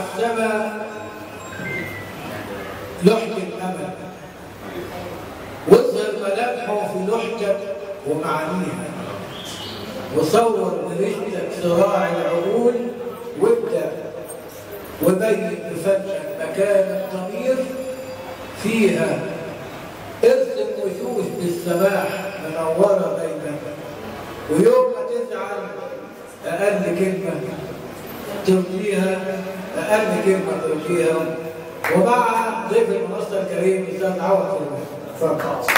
السماء لحن الأمل واظهر ملامحه في لحجة ومعانيها وصور بريشتك صراع العقول وابدأ وبين بفنك مكان الضمير فيها ارسم وشوش بالسماح منورة بينك ويوم ما تزعل أقل كلمة ترضيها أقل كلمة ترضيها ومع ضيف المنصة الكريم أستاذ عوض تفضل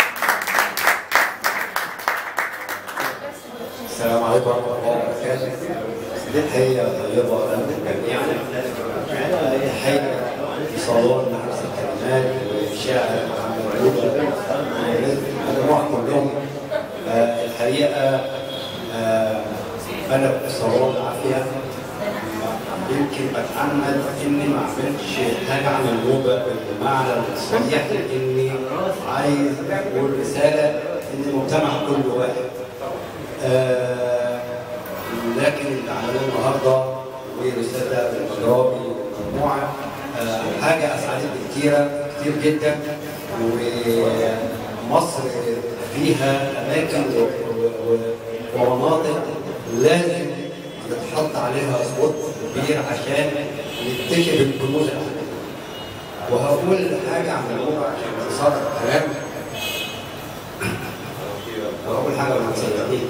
السلام عليكم ورحمة الله وبركاته. دي تحية طيبة لكم جميعا. تحية في صالون حبس الكلمات والشاعر محمد عودة المجموعة كلهم. آه، الحقيقة آه، أنا في صالون عافية يمكن بتعمد إني ما أعملش حاجة عن النوبة بالمعنى الصحيح لإني عايز أقول رسالة إن المجتمع كله واحد. آه، لكن اللي عملوه النهارده ورساله بالمجرابي والمجموعه آه، حاجه اسعدتني كتيره كتير جدا ومصر فيها اماكن و- و- ومناطق لازم يتحط عليها سبوت كبير عشان نكتشف الكنوز وهقول حاجه عن الموضوع عشان تصدق الكلام وأول حاجة من سيدتين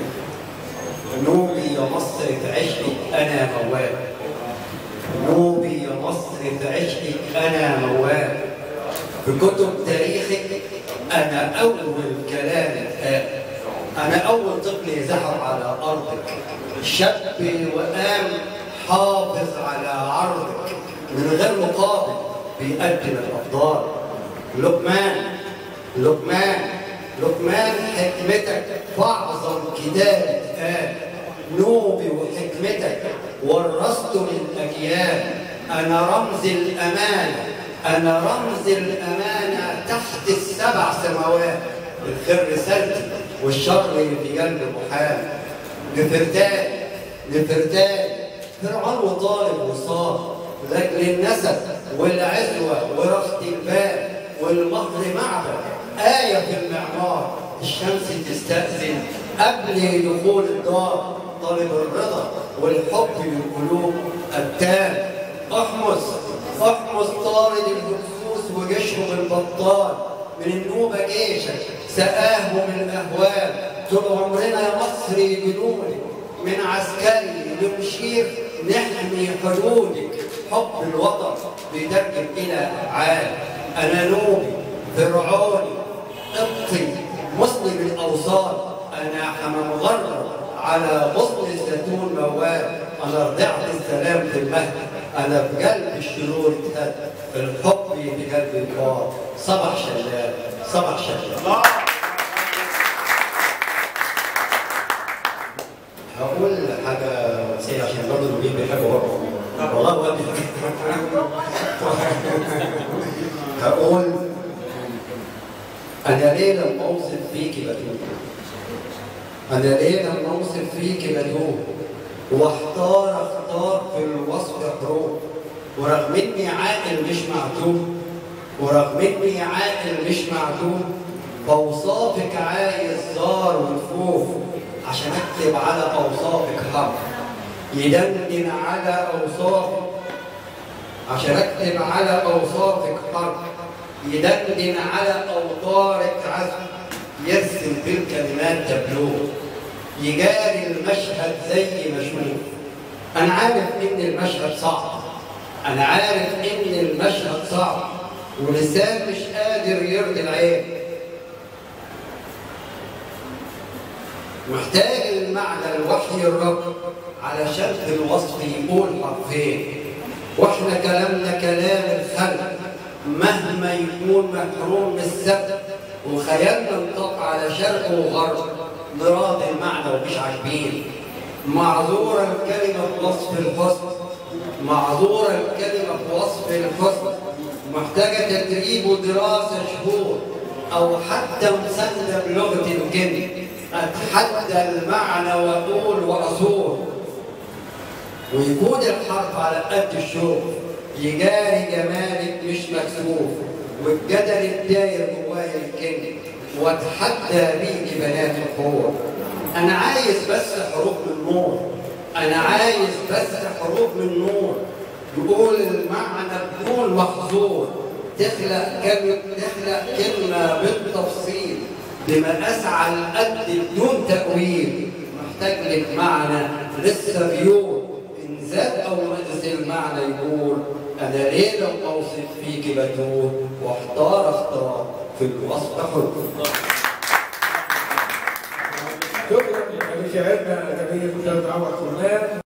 نوبي يا مصر في عشقك أنا موال نوبي يا مصر في عشقك أنا موال في كتب تاريخك أنا أول كلام اتقال أنا أول طفل زحف على أرضك شاب وقام حافظ على عرضك من غير مقابل بيقدم الأفضال لقمان لقمان لقمان حكمتك في أعظم كتاب اتقال نوبي وحكمتك ورثته للأجيال أنا رمز الأمانة أنا رمز الأمانة تحت السبع سماوات الخير رسالتي والشر في قلب محال نفرتان نفرتان فرعون وطالب وصار لاجل النسب والعزوة ورخت الباب والمهر معبد آية في المعمار الشمس تستأذن قبل دخول الدار طالب الرضا والحب للقلوب التام احمس احمس طارد الهكسوس وجيشهم البطال من النوبة جيشك سقاهم الأهوال طول عمرنا يا مصري جنودك من عسكري لمشير نحمي حدودك حب الوطن بيترجم إلى أفعال أنا نوبي فرعوني قبطي مسلم الأوصال أنا حمام غرب على غصن الزيتون موال أنا رضعت السلام في المهد أنا في قلب الشرور اتهد الحب في قلب النار صبح شلال صبح شلال هقول حاجة رومانسية عشان برضه الوليد بيحبوا برضه والله والدي هقول أنا ليه لما أوصف فيكي بتوه أنا ليه لما أوصف فيكي بتوه واحتار اختار في الوصف حروف ورغم إني عاقل مش معتوه ورغم إني عاقل مش معتوه فأوصافك عايز زار ونفوف عشان أكتب على أوصافك حرف يدندن على أوصافك عشان أكتب على أوصافك حرف يدندن على أوطارك عزم يرسم بالكلمات تبلوغ يجاري المشهد زي ما اشوف أنا عارف إن المشهد صعب أنا عارف إن المشهد صعب ولسان مش قادر يرضي العين محتاج المعنى الوحي الرب علشان في الوصف يقول حرفين واحنا كلامنا كلام الخلق مهما يكون محروم من السبت وخيالنا انطق على شرق وغرب نراضي المعنى ومش عاجبين معذورة الكلمة في وصف الحسن معذورة الكلمة في وصف الحسن محتاجة تدريب ودراسة شهور أو حتى مساندة بلغة الجن أتحدى المعنى وأقول وأصور ويكون الحرف على قد الشوف يجاري جمالك مش مكسوف والجدل الداير جوايا يكن واتحدى بيكي بنات الحور انا عايز بس حروف من نور انا عايز بس حروف من نور يقول المعنى بدون محظور تخلق كلمة تخلق كلمة بالتفصيل بمقاس على القد بدون تأويل محتاج لك معنى لسه بيقول إن زاد أو نقص المعنى يقول أنا ليه لما أوصف فيك بتوه واحتار اختار في الوصف حر شكرا لشاعرنا الجميل استاذ عمر سلمان